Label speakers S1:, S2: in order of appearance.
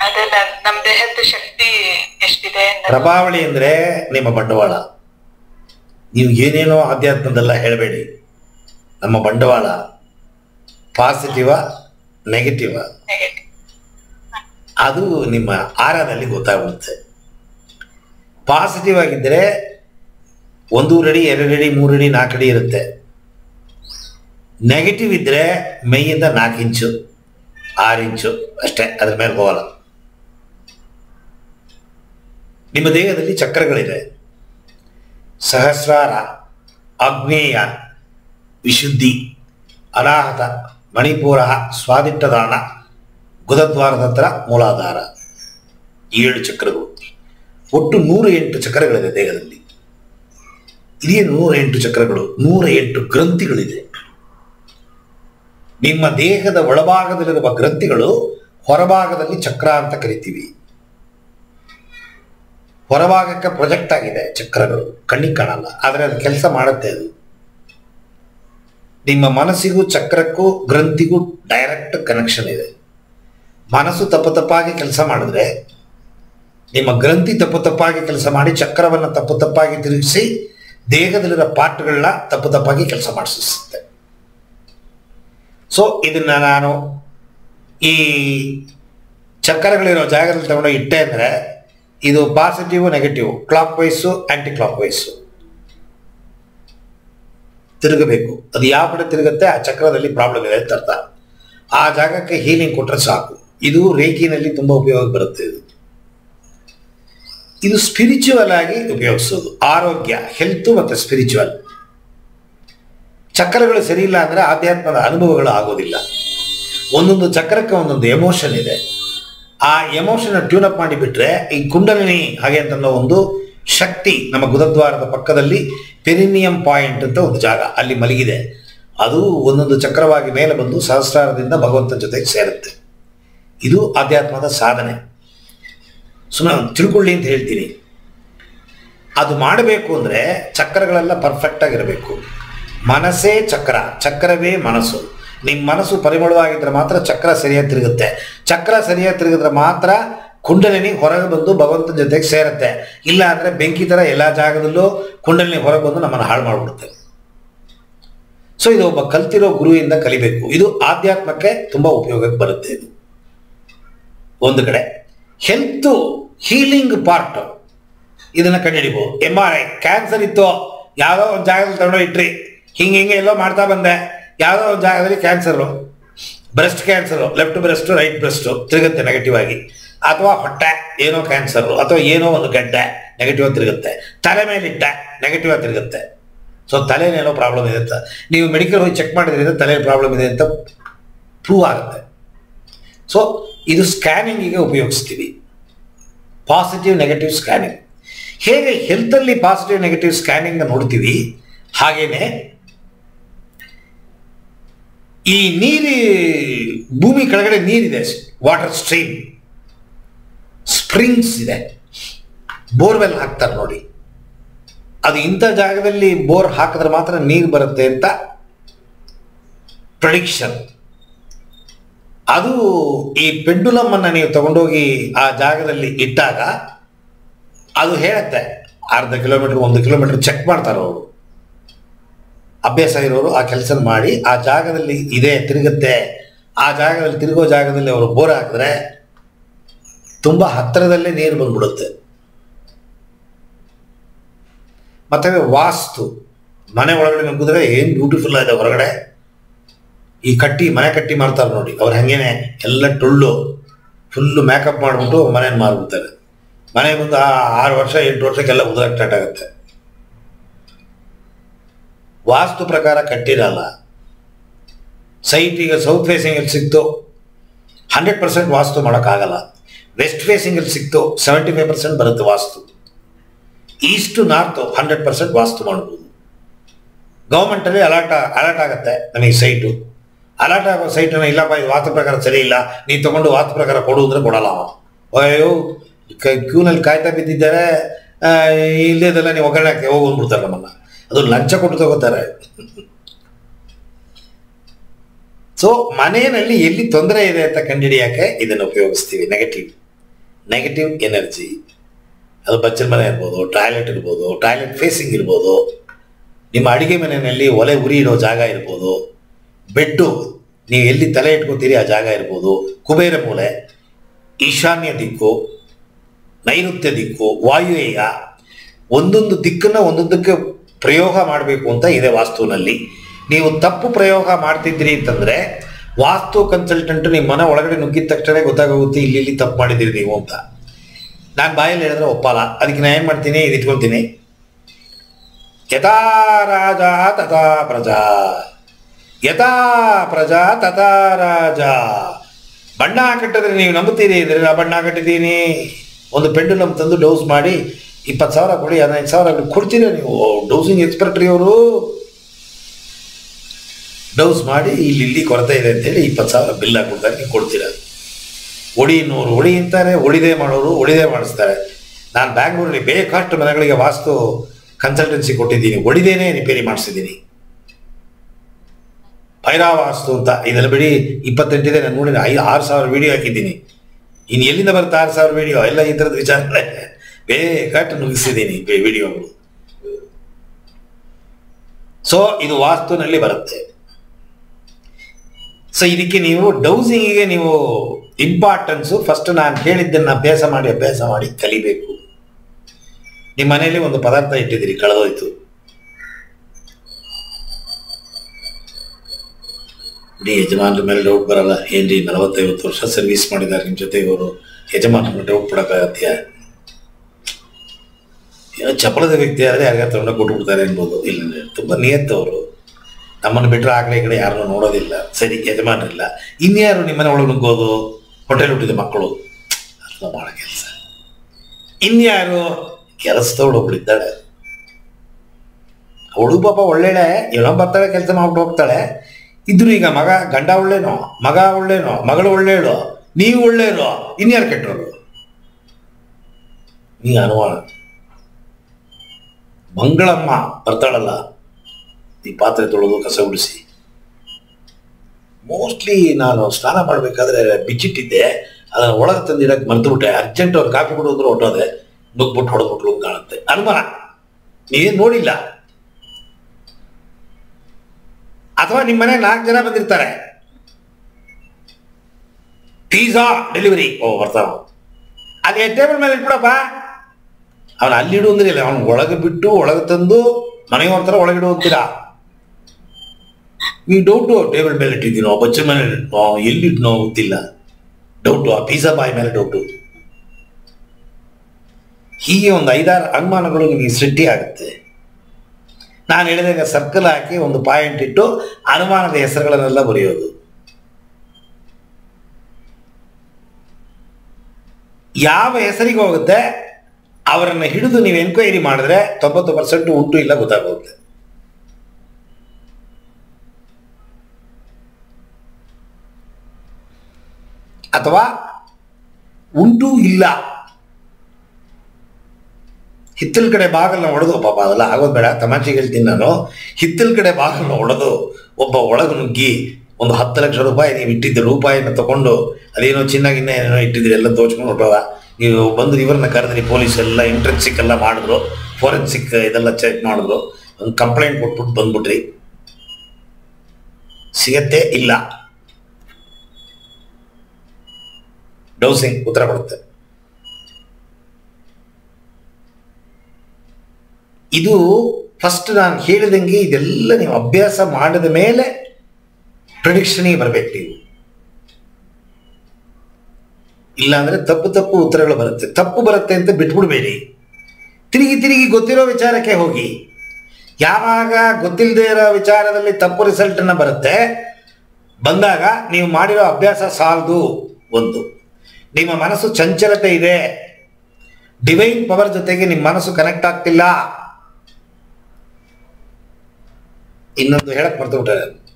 S1: ಅದೇ ನನ್- ನಮ್ ದೇಹದ ಶಕ್ತಿ ಎಷ್ಟಿದೆ ಅನ್ನೋದು.
S2: ಪ್ರಭಾವಳಿ ಅಂದ್ರೆ ನಿಮ್ಮ ಬಂಡವಾಳ ನೀವು ಏನೇನೋ ಆಧ್ಯಾತ್ಮದಲ್ಲ ಹೇಳಬೇಡಿ ನಮ್ಮ ಬಂಡವಾಳ ಪಾಸಿಟಿವ ನೆಗೆಟಿವ
S1: Negative.
S2: ಅದು ನಿಮ್ಮ ಆರದಲ್ಲಿ ಗೊತ್ತಾಗುತ್ತೆ ಪಾಸಿಟಿವ್ ಆಗಿದ್ದರೆ ಒಂದೂರು ಅಡಿ ಎರಡು ಅಡಿ ಮೂರು ಅಡಿ ನಾಲ್ಕು ಅಡಿ ಇರುತ್ತೆ ನೆಗೆಟಿವ್ ಇದ್ದರೆ ಮೈಯಿಂದ ನಾಲ್ಕು ಇಂಚು ಆರು ಇಂಚು ಅಷ್ಟೇ ಅದ್ರ ಮೇಲೆ ಹೋಗಲ್ಲ ನಿಮ್ಮ ದೇಹದಲ್ಲಿ ಚಕ್ರಗಳಿದೆ ಸಹಸ್ರಾರ ಆಗ್ನೇಯ ವಿಶುದ್ಧಿ ಅನಾಹತ ಮಣಿಪೂರ ಸ್ವಾದಿಟ್ಟದಾನ ಗುದದ್ವಾರದ ಹತ್ರ ಮೂಲಾಧಾರ ಏಳು ಚಕ್ರಗಳು ಒಟ್ಟು ನೂರ ಎಂಟು ಚಕ್ರಗಳಿದೆ ದೇಹದಲ್ಲಿ ಇದೇ ನೂರ ಎಂಟು ಚಕ್ರಗಳು ನೂರ ಎಂಟು ಗ್ರಂಥಿಗಳಿದೆ ನಿಮ್ಮ ದೇಹದ ಒಳಭಾಗದಲ್ಲಿರುವ ಗ್ರಂಥಿಗಳು ಹೊರಭಾಗದಲ್ಲಿ ಚಕ್ರ ಅಂತ ಕರಿತೀವಿ ಹೊರಭಾಗಕ್ಕೆ ಪ್ರೊಜೆಕ್ಟ್ ಆಗಿದೆ ಚಕ್ರಗಳು ಕಣ್ಣಿಗೆ ಕಾಣಲ್ಲ ಆದರೆ ಅದು ಕೆಲಸ ಮಾಡುತ್ತೆ ಅದು ನಿಮ್ಮ ಮನಸ್ಸಿಗೂ ಚಕ್ರಕ್ಕೂ ಗ್ರಂಥಿಗೂ ಡೈರೆಕ್ಟ್ ಕನೆಕ್ಷನ್ ಇದೆ ಮನಸ್ಸು ತಪ್ಪು ತಪ್ಪಾಗಿ ಕೆಲಸ ಮಾಡಿದ್ರೆ ನಿಮ್ಮ ಗ್ರಂಥಿ ತಪ್ಪು ತಪ್ಪಾಗಿ ಕೆಲಸ ಮಾಡಿ ಚಕ್ರವನ್ನು ತಪ್ಪು ತಪ್ಪಾಗಿ ತಿರುಗಿಸಿ ದೇಹದಲ್ಲಿರೋ ಪಾರ್ಟ್ಗಳನ್ನ ತಪ್ಪು ತಪ್ಪಾಗಿ ಕೆಲಸ ಮಾಡಿಸುತ್ತೆ ಸೊ ಇದನ್ನ ನಾನು ಈ ಚಕ್ರಗಳಿರೋ ಜಾಗದಲ್ಲಿ ತಗೊಂಡು ಇಟ್ಟೆ ಅಂದರೆ ಇದು positive negative clockwise anticlockwise ತಿರುಗಬೇಕು ಅದು ಯಾವ ಕಡೆ ತಿರುಗುತ್ತೆ ಆ ಚಕ್ರದಲ್ಲಿ ಪ್ರಾಬ್ಲಮ್ ಇದೆ ಅಂತ ಅರ್ಥ ಆ ಜಾಗಕ್ಕೆ ಹೀಲಿಂಗ್ ಕೊಟ್ಟರೆ ಸಾಕು ಇದು ರೇಖಿನಲ್ಲಿ ತುಂಬ ಉಪಯೋಗ ಬರುತ್ತೆ ಇದು ಇದು ಸ್ಪಿರಿಚುವಲ್ ಆಗಿ ಉಪಯೋಗಿಸೋದು ಆರೋಗ್ಯ ಹೆಲ್ತ್ ಮತ್ತು ಸ್ಪಿರಿಚುವಲ್ ಚಕ್ರಗಳು ಸರಿ ಇಲ್ಲ ಅಂದರೆ ಆಧ್ಯಾತ್ಮದ ಅನುಭವಗಳು ಆಗೋದಿಲ್ಲ ಒಂದೊಂದು ಚಕ್ರಕ್ಕೆ ಒಂದೊಂದು ಎಮೋಷನ್ ಇದೆ ಆ ಎಮೋಷನ್ ಟ್ಯೂನ್ ಅಪ್ ಮಾಡಿಬಿಟ್ರೆ ಈ ಕುಂಡಲಿನಿ ಹಾಗೆ ಅಂತ ಅನ್ನೋ ಒಂದು ಶಕ್ತಿ ನಮ್ಮ ಗುದದ್ವಾರದ ಪಕ್ಕದಲ್ಲಿ ಪೆರಿನಿಯಂ ಪಾಯಿಂಟ್ ಅಂತ ಒಂದು ಜಾಗ ಅಲ್ಲಿ ಮಲಗಿದೆ ಅದು ಒಂದೊಂದು ಚಕ್ರವಾಗಿ ಮೇಲೆ ಬಂದು ಸಹಸ್ರಾರದಿಂದ ಭಗವಂತನ ಜೊತೆಗೆ ಸೇರುತ್ತೆ ಇದು ಆಧ್ಯಾತ್ಮದ ಸಾಧನೆ ಸುಮ್ಮನೆ ತಿಳ್ಕೊಳ್ಳಿ ಅಂತ ಹೇಳ್ತೀನಿ ಅದು ಮಾಡಬೇಕು ಅಂದರೆ ಚಕ್ರಗಳೆಲ್ಲ ಪರ್ಫೆಕ್ಟ್ ಆಗಿರಬೇಕು ಮನಸ್ಸೇ ಚಕ್ರ ಚಕ್ರವೇ ಮನಸ್ಸು ನಿಮ್ಮ ಮನಸ್ಸು ಪರಿಮಳವಾಗಿದ್ದರೆ ಮಾತ್ರ ಚಕ್ರ ಸರಿಯಾಗಿ ತಿರುಗುತ್ತೆ ಚಕ್ರ ಸರಿಯಾಗಿ ತಿರುಗಿದ್ರೆ ಮಾತ್ರ ಕುಂಡಲಿನಿ ಹೊರಗೆ ಬಂದು ಭಗವಂತನ ಜೊತೆಗೆ ಸೇರುತ್ತೆ ಇಲ್ಲ ಅಂದರೆ ಬೆಂಕಿ ಥರ ಎಲ್ಲ ಜಾಗದಲ್ಲೂ ಕುಂಡಲಿನಿ ಹೊರಗೆ ಬಂದು ನಮ್ಮನ್ನು ಹಾಳು ಮಾಡಿಬಿಡುತ್ತೆ ಸೊ ಇದು ಒಬ್ಬ ಕಲ್ತಿರೋ ಗುರುವಿಂದ ಕಲಿಬೇಕು ಇದು ಆಧ್ಯಾತ್ಮಕ್ಕೆ ತುಂಬ ಉಪಯೋಗಕ್ಕೆ ಬರುತ್ತೆ ಇದು ಒಂದು ಕಡೆ ಹೆಲ್ತ್ ಹೀಲಿಂಗ್ ಪಾರ್ಟ್ ಇದನ್ನ ಕಂಡುಹಿಡಿಬೋದು ಎಮ್ ಆರ್ ಐ ಕ್ಯಾನ್ಸರ್ ಇತ್ತು ಯಾವುದೋ ಒಂದು ಜಾಗದಲ್ಲಿ ತಗೊಂಡು ಇಟ್ರಿ ಹಿಂಗೆ ಹಿಂಗೆ ಎಲ್ಲೋ ಮಾಡ್ತಾ ಬಂದೆ ಯಾವುದೋ ಒಂದು ಜಾಗದಲ್ಲಿ cancer breast cancer left breast right breast ತಿರುಗುತ್ತೆ ನೆಗೆಟಿವ್ ಆಗಿ ಅಥವಾ ಹೊಟ್ಟೆ ಏನೋ ಕ್ಯಾನ್ಸರು ಅಥವಾ ಏನೋ ಒಂದು ಗಡ್ಡೆ ನೆಗೆಟಿವ್ ಆಗಿ ತಿರುಗುತ್ತೆ ತಲೆ ಮೇಲಿಟ್ಟ ನೆಗೆಟಿವ್ ಆಗಿ ತಿರುಗುತ್ತೆ ಸೊ ತಲೆನೇನೋ ಪ್ರಾಬ್ಲಮ್ ಇದೆ ಅಂತ ನೀವು ಮೆಡಿಕಲ್ ಹೋಗಿ ಚೆಕ್ ಮಾಡಿದ್ರಿಂದ ತಲೆ ಪ್ರಾಬ್ಲಮ್ ಇದೆ ಅಂತ ಪ್ರೂವ್ ಆಗುತ್ತೆ ಸೊ ಇದು ಸ್ಕ್ಯಾನಿಂಗಿಗೆ ಉಪಯೋಗಿಸ್ತೀವಿ ಪಾಸಿಟಿವ್ ನೆಗೆಟಿವ್ ಸ್ಕ್ಯಾನಿಂಗ್ ಹೇಗೆ ಹೆಲ್ತಲ್ಲಿ ಪಾಸಿಟಿವ್ ನೆಗೆಟಿವ್ ಸ್ಕ್ಯಾನಿಂಗ್ ನೋಡ್ತೀವಿ ಹಾಗೇನೆ ಈ ನೀರು ಭೂಮಿ ಕೆಳಗಡೆ ನೀರಿದೆ ವಾಟರ್ ಸ್ಟ್ರೀಮ್ ಸ್ಪ್ರಿಂಗ್ಸ್ ಇದೆ ಬೋರ್ವೆಲ್ ಹಾಕ್ತಾರೆ ನೋಡಿ ಅದು ಇಂಥ ಜಾಗದಲ್ಲಿ ಬೋರ್ ಹಾಕಿದ್ರೆ ಮಾತ್ರ ನೀರು ಬರುತ್ತೆ ಅಂತ ಪ್ರಡಿಕ್ಷನ್ ಅದು ಈ ಪೆಂಡುಲಮ್ ಅನ್ನ ನೀವು ತಗೊಂಡೋಗಿ ಆ ಜಾಗದಲ್ಲಿ ಇಟ್ಟಾಗ ಅದು ಹೇಳುತ್ತೆ ಅರ್ಧ ಕಿಲೋಮೀಟರ್ ಒಂದು ಕಿಲೋಮೀಟರ್ ಚೆಕ್ ಮಾಡ್ತಾರೆ ಅವರು ಅಭ್ಯಾಸ ಇರೋರು ಆ ಕೆಲಸ ಮಾಡಿ ಆ ಜಾಗದಲ್ಲಿ ಇದೆ ತಿರುಗುತ್ತೆ ಆ ಜಾಗದಲ್ಲಿ ತಿರುಗೋ ಜಾಗದಲ್ಲಿ ಅವರು ಬೋರ್ ಹಾಕಿದ್ರೆ ತುಂಬ ಹತ್ತಿರದಲ್ಲೇ ನೀರು ಬಂದ್ಬಿಡುತ್ತೆ ಮತ್ತೆ ವಾಸ್ತು ಮನೆ ಒಳಗಡೆ ನುಗ್ಗಿದ್ರೆ ಏನು ಬ್ಯೂಟಿಫುಲ್ ಇದೆ ಹೊರಗಡೆ ಈ ಕಟ್ಟಿ ಮನೆ ಕಟ್ಟಿ ಮಾಡ್ತಾರೆ ನೋಡಿ ಅವ್ರು ಹಂಗೇನೆ ಎಲ್ಲ ಟೊಳ್ಳು ಫುಲ್ಲು ಮೇಕಪ್ ಮಾಡಿಬಿಟ್ಟು ಮನೇನ ಮಾರ್ಬಿಡ್ತಾರೆ ಮನೆ ಬಂದು ಆ ಆರು ವರ್ಷ ಎಂಟು ವರ್ಷಕ್ಕೆಲ್ಲ ಉದ್ರಾಕ್ ಸ್ಟಾರ್ಟ್ ಆಗುತ್ತೆ ವಾಸ್ತು ಪ್ರಕಾರ ಕಟ್ಟಿರಲ್ಲ ಸೈಟ್ ಈಗ ಸೌತ್ ಫೇಸಿಂಗಲ್ಲಿ ಸಿಕ್ತು ಹಂಡ್ರೆಡ್ ಪರ್ಸೆಂಟ್ ವಾಸ್ತು ಮಾಡೋಕ್ಕಾಗಲ್ಲ ವೆಸ್ಟ್ ಫೇಸಿಂಗಲ್ಲಿ ಸಿಕ್ತು ಸೆವೆಂಟಿ ಫೈವ್ ಪರ್ಸೆಂಟ್ ಬರುತ್ತೆ vastu east north hundred percent vastu ಮಾಡ್ಬೋದು ಗೌರ್ಮೆಂಟಲ್ಲಿ ಅಲರ್ಟ್ ಅಲರ್ಟ್ ಆಗುತ್ತೆ ನಮಗೆ ಸೈಟು ಅಲರ್ಟ್ ಆಗೋ ಸೈಟನ್ನು ಇಲ್ಲಪ್ಪ ಇದು ವಾಸ್ತು ಪ್ರಕಾರ ಸರಿ ಇಲ್ಲ ನೀವು ತಗೊಂಡು ವಾಸ್ತು ಪ್ರಕಾರ ಕೊಡು ಅಂದರೆ ಕೊಡಲ್ಲ ಅವ ಅಯ್ಯೋ ಕ್ಯೂನಲ್ಲಿ ಕಾಯ್ತಾ ಬಿದ್ದಿದ್ದಾರೆ ಆ, ಇಲ್ಲೇದೆಲ್ಲ ನೀವು ಒಗ್ಗರಣೆ ಹಾಕಿ ಹೋಗಿ ಬಂದ್ಬಿಡ್ತಾರೆ ನಮ್ಮನ್ನ ಅದು ಲಂಚ ಕೊಟ್ಟು ತಗೋತಾರೆ ಸೊ ಮನೆಯಲ್ಲಿ ಎಲ್ಲಿ ತೊಂದರೆ ಇದೆ ಅಂತ ಕಂಡುಹಿಡಿಯಕ್ಕೆ ಇದನ್ನು ಉಪಯೋಗಿಸ್ತೀವಿ ನೆಗೆಟಿವ್ ನೆಗೆಟಿವ್ ಎನರ್ಜಿ ಅದು ಬಚ್ಚಲ ಮನೆ ಇರ್ಬೋದು ಟಾಯ್ಲೆಟ್ ಇರ್ಬೋದು ಟಾಯ್ಲೆಟ್ ಫೇಸಿಂಗ್ ಇರ್ಬೋದು ನಿಮ್ಮ ಅಡಿಗೆ ಮನೆಯಲ್ಲಿ ಒಲೆ ಉರಿ ಇಡೋ ಜಾಗ ಇರ್ಬೋದು ಬೆಡ್ಡು ನೀವು ಎಲ್ಲಿ ತಲೆ ಇಟ್ಕೋತೀರಿ ಆ ಜಾಗ ಇರ್ಬೋದು ಕುಬೇರ ಮೂಲೆ ಈಶಾನ್ಯ ದಿಕ್ಕು ನೈಋತ್ಯ ದಿಕ್ಕು ವಾಯುವ್ಯ ಒಂದೊಂದು ದಿಕ್ಕನ್ನ ಒಂದೊಂದಕ್ಕೆ ಪ್ರಯೋಗ ಮಾಡಬೇಕು ಅಂತ ಇದೆ ವಾಸ್ತುವಿನಲ್ಲಿ ನೀವು ತಪ್ಪು ಪ್ರಯೋಗ ಮಾಡ್ತಿದ್ರಿ ಅಂತಂದ್ರೆ ವಾಸ್ತು ಕನ್ಸಲ್ಟೆಂಟ್ ನಿಮ್ಮ ಮನೆ ಒಳಗಡೆ ನುಗ್ಗಿದ ತಕ್ಷಣ ಗೊತ್ತಾಗೋಗುತ್ತೆ ಇಲ್ಲಿ ಇಲ್ಲಿ ತಪ್ಪು ಮಾಡಿದಿರಿ ನೀವು ಅಂತ ನಾನು ಬಾಯಲ್ಲಿ ಹೇಳಿದ್ರೆ ಒಪ್ಪಲ್ಲ ಅದಕ್ಕೆ ನಾನು ಏನು ಮಾಡ್ತೀನಿ ಇದು ಇಟ್ಕೊಳ್ತೀನಿ ಯಥಾ ರಾಜ ತಥಾ ಪ್ರಜಾ ಯಥಾ ಪ್ರಜಾ ತಥಾ ರಾಜ ಬಣ್ಣ ಕಟ್ಟಿದ್ರೆ ನೀವು ನಂಬುತ್ತೀರಿ ಇದ್ರೆ ನಾ ಬಣ್ಣ ಕಟ್ಟಿದ್ದೀನಿ ಒಂದು ಪೆಂಡುಲಮ್ ತಂದು ಡೋಸ್ ಮಾಡಿ ಇಪ್ಪತ್ತು ಸಾವಿರ ಕೊಡಿ ಹದಿನೈದು ಸಾವಿರ ಕೊಡ್ತೀರಾ ನೀವು ಡೋಸಿಂಗ್ ಎಕ್ಸ್ಪರ್ಟ್ ರೀ ಅವರು ಡೌಸ್ ಮಾಡಿ ಇಲ್ಲಿ ಇಲ್ಲಿ ಕೊರತೆ ಇದೆ ಅಂತೇಳಿ ಇಪ್ಪತ್ತು ಸಾವಿರ ಬಿಲ್ ಹಾಕೊಡ್ತಾರೆ ನೀವು ಕೊಡ್ತೀರಾ ಒಡಿ ನೂರು ಒಡಿ ಅಂತಾರೆ ಒಡಿದೆ ಮಾಡೋರು ಒಡಿದೆ ಮಾಡಿಸ್ತಾರೆ ನಾನು ಬ್ಯಾಂಗ್ಳೂರಲ್ಲಿ ಬೇಕಾಷ್ಟು ಮನೆಗಳಿಗೆ ವಾಸ್ತು ಕನ್ಸಲ್ಟೆನ್ಸಿ ಕೊಟ್ಟಿದ್ದೀನಿ ಒಡಿದೇನೆ ರಿಪೇರಿ ಮಾಡಿಸಿದ್ದೀನಿ ಭೈರಾ ವಾಸ್ತು ಅಂತ ಇದನ್ನು ಬಿಡಿ ಇಪ್ಪತ್ತೆಂಟಿದೆ ನಾನು ನೋಡಿ ಐದು ಆರು ಸಾವಿರ ವಿಡಿಯೋ ಹಾಕಿದ್ದೀನಿ ಇನ್ನು ಎಲ್ಲಿಂದ ಬರುತ್ತೆ ಆರು ಸಾವಿರ ವಿಡಿಯೋ ಎಲ್ಲ ಈ ಥರದ ವಿಚಾರಗಳೇ ಬೇಕಾಟ್ಟು ನುಗ್ಗಿಸಿದ್ದೀನಿ ವಿಡಿಯೋಗಳು ಸೊ ಇದು ವಾಸ್ತುನಲ್ಲಿ ಬರುತ್ತೆ ಸೊ ಇದಕ್ಕೆ ನೀವು ಡೌಸಿಂಗಿಗೆ ನೀವು ಇಂಪಾರ್ಟೆನ್ಸು ಫಸ್ಟ್ ನಾನು ಹೇಳಿದ್ದನ್ನು ಅಭ್ಯಾಸ ಮಾಡಿ ಅಭ್ಯಾಸ ಮಾಡಿ ಕಲಿಬೇಕು ನಿಮ್ಮ ಮನೆಯಲ್ಲಿ ಒಂದು ಪದಾರ್ಥ ಇಟ್ಟಿದ್ದೀರಿ ಕಳೆದೋಯ್ತು ಇಡೀ ಯಜಮಾನ್ರ ಮೇಲೆ ಡೌಟ್ ಬರಲ್ಲ ಏನ್ರಿ ನಲವತ್ತೈವತ್ತು ವರ್ಷ ಸರ್ವಿಸ್ ಮಾಡಿದ್ದಾರೆ ನಿಮ್ಮ ಜೊತೆ ಇವರು ಯಜಮಾನ್ರ ಮೇಲೆ ಡೌಟ್ ಪಡೋಕ್ಕಾಗತ್ಯ ಏನೋ ಚಪಲದ ವ್ಯಕ್ತಿ ಆದರೆ ಯಾರಿಗಾರ ತಗೊಂಡು ಕೊಟ್ಬಿಡ್ತಾರೆ ಅನ್ಬೋದು ಇಲ್ಲ ತುಂಬ ನಿಯತ್ತವರು ನಮ್ಮನ್ನು ಬಿಟ್ಟರೆ ಆ ಕಡೆ ಈ ಕಡೆ ಯಾರನ್ನೂ ನೋಡೋದಿಲ್ಲ ಸರಿ ಯಜಮಾನರಿಲ್ಲ ಇನ್ಯಾರು ನಿಮ್ಮನೆ ಒಳಗೆ ನುಗ್ಗೋದು ಹೋಟೆಲ್ ಹುಟ್ಟಿದ ಮಕ್ಕಳು ಅರ್ಥ ಮಾಡೋ ಕೆಲಸ ಇನ್ಯಾರು ಕೆಲಸದವಳು ಒಬ್ಳಿದ್ದಾಳೆ ಅವಳು ಪಾಪ ಒಳ್ಳೆಳೆ ಏನೋ ಬರ್ತಾಳೆ ಕೆಲಸ ಮಾಡ್ಬಿಟ್ಟು ಹೋಗ್ತಾಳೆ ಇದ್ರು ಈಗ ಮಗ ಗಂಡ ಒಳ್ಳೇನೋ ಮಗ ಒಳ್ಳೇನೋ ಮಗಳು ಒಳ್ಳೇಳು ನೀವು ಒಳ್ಳೇರು ಇನ್ಯಾರು ಕೆಟ್ಟವರು ನೀ ಅನುಮಾನ ಮಂಗಳಮ್ಮ ಬರ್ತಾಳಲ್ಲ ಈ ಪಾತ್ರೆ ತೊಳೆದು ಕಸ ಗುಡಿಸಿ ಮೋಸ್ಟ್ಲಿ ನಾನು ಸ್ನಾನ ಮಾಡಬೇಕಾದ್ರೆ ಬಿಚ್ಚಿಟ್ಟಿದ್ದೆ ಅದನ್ನ ಒಳಗೆ ತಂದಿಡಕ್ಕೆ ಮರ್ತುಬಿಟ್ಟೆ ಅರ್ಜೆಂಟ್ ಅವ್ರು ಕಾಫಿ ಕೊಡೋದ್ರು ಹೊಟ್ಟೋದೆ ನುಗ್ಬಿಟ್ಟು ಹೊಡೆದ್ಬಿಟ್ಲು ಅಂತ ಕಾಣುತ್ತೆ ಅನುಮಾನ ನೀವೇನು ನೋಡಿಲ್ಲ ಅಥವಾ ನಿಮ್ಮ ಮನೆ ನಾಲ್ಕು ಜನ ಬಂದಿರ್ತಾರೆ ಪಿಜ್ಜಾ ಡೆಲಿವರಿ ಓ ಬರ್ತಾವ ಅಲ್ಲಿ ಟೇಬಲ್ ಮೇಲೆ ಇಟ್ಬಿಡಪ್ಪ ಅವನು ಅಲ್ಲಿಡು ಅಂದ್ರೆ ಇಲ್ಲ ಅವನು ಒಳಗೆ ಬಿಟ್ಟು ಒಳಗೆ ತಂದು ಮನೆಯವ್ರ ಥರ ಒಳಗಿಡು ಅಂತೀರಾ ನೀವು ಡೌಟು ಟೇಬಲ್ ಮೇಲೆ ಇಟ್ಟಿದ್ದೀನೋ ಬಚ್ಚ ಮೇಲೆ ಇಟ್ನೋ ಎಲ್ಲಿಟ್ನೋ ಗೊತ್ತಿಲ್ಲ ಡೌಟು ಆ ಪಿಜ್ಜಾ ಬಾಯ್ ಮೇಲೆ ಡೌಟು ಹೀಗೆ ಒಂದು ಐದಾರು ಅನುಮಾನಗಳು ನಿಮಗೆ ಸೃಷ್ಟಿ ಆಗುತ್ತೆ ನಾನು ಹೇಳಿದಾಗ ಸರ್ಕಲ್ ಹಾಕಿ ಒಂದು ಪಾಯಿಂಟ್ ಇಟ್ಟು ಅನುಮಾನದ ಹೆಸರುಗಳನ್ನೆಲ್ಲ ಬರೆಯೋದು ಯಾವ ಹೆಸರಿಗೆ ಹೋಗುತ್ತೆ ಅವರನ್ನ ಹಿಡಿದು ನೀವು ಎನ್ಕ್ವೈರಿ ಮಾಡಿದ್ರೆ ತೊಂಬತ್ತು ಪರ್ಸೆಂಟ್ ಉಂಟು ಇಲ್ಲ ಗೊತ್ತಾಗುತ್ತೆ ಅಥವಾ ಉಂಟು ಇಲ್ಲ ಹಿತ್ತಲ ಕಡೆ ಬಾಗಲ್ನ ಹೊಡೆದು ಪಾಪ ಅದೆಲ್ಲ ಆಗೋದು ಬೇಡ ತಮಾಷೆಗೆ ಹೇಳ್ತೀನಿ ನಾನು ಹಿತ್ತಲ ಕಡೆ ಬಾಗಲ್ನ ಹೊಡೆದು ಒಬ್ಬ ಒಳಗೆ ನುಗ್ಗಿ ಒಂದು ಹತ್ತು ಲಕ್ಷ ರೂಪಾಯಿ ನೀವು ಇಟ್ಟಿದ್ದ ರೂಪಾಯಿನ ತಗೊಂಡು ಅದೇನೋ ಚಿನ್ನ ಗಿನ್ನ ಏನೇನೋ ಇಟ್ಟಿದ್ದೀರಿ ಎಲ್ಲ ತೋಚ್ಕೊಂಡು ಹೊಟ್ಟೋದ ನೀವು ಬಂದು ಇವ್ರನ್ನ ಕರೆದ್ರಿ ಪೊಲೀಸ್ ಎಲ್ಲ ಇಂಟ್ರೆನ್ಸಿಕ್ ಎಲ್ಲ ಮಾಡಿದ್ರು ಫೋರೆನ್ಸಿಕ್ ಇದೆಲ್ಲ ಚೆಕ್ ಮಾಡಿದ್ರು ಒಂದು ಕಂಪ್ಲೇಂಟ್ ಕೊಟ್ಬಿಟ್ಟು ಬಂದ್ಬಿಟ್ರಿ ಸಿಗತ್ತೆ ಇಲ್ಲ ಡೌಸಿಂಗ್ ಉತ್ತರ ಕೊಡುತ್ತೆ ಇದು ಫಸ್ಟ್ ನಾನು ಹೇಳಿದಂಗೆ ಇದೆಲ್ಲ ನೀವು ಅಭ್ಯಾಸ ಮಾಡಿದ ಮೇಲೆ ಪ್ರಿಡಿಕ್ಷನಿಗೆ ಬರಬೇಕು ನೀವು ಇಲ್ಲಾಂದ್ರೆ ತಪ್ಪು ತಪ್ಪು ಉತ್ತರಗಳು ಬರುತ್ತೆ ತಪ್ಪು ಬರುತ್ತೆ ಅಂತ ಬಿಟ್ಬಿಡ್ಬೇಡಿ ತಿರುಗಿ ತಿರುಗಿ ಗೊತ್ತಿರೋ ವಿಚಾರಕ್ಕೆ ಹೋಗಿ ಯಾವಾಗ ಗೊತ್ತಿಲ್ಲದೆ ಇರೋ ವಿಚಾರದಲ್ಲಿ ತಪ್ಪು ರಿಸಲ್ಟ್ ಅನ್ನ ಬರುತ್ತೆ ಬಂದಾಗ ನೀವು ಮಾಡಿರೋ ಅಭ್ಯಾಸ ಸಾಲದು ಒಂದು ನಿಮ್ಮ ಮನಸ್ಸು ಚಂಚಲತೆ ಇದೆ ಡಿವೈನ್ ಪವರ್ ಜೊತೆಗೆ ನಿಮ್ಮ ಮನಸ್ಸು ಕನೆಕ್ಟ್ ಆಗ್ತಿಲ್ಲ ಇನ್ನೊಂದು ಹೇಳಕ್ ಮರ್ತು ಬಿಟ್ಟಾರೆ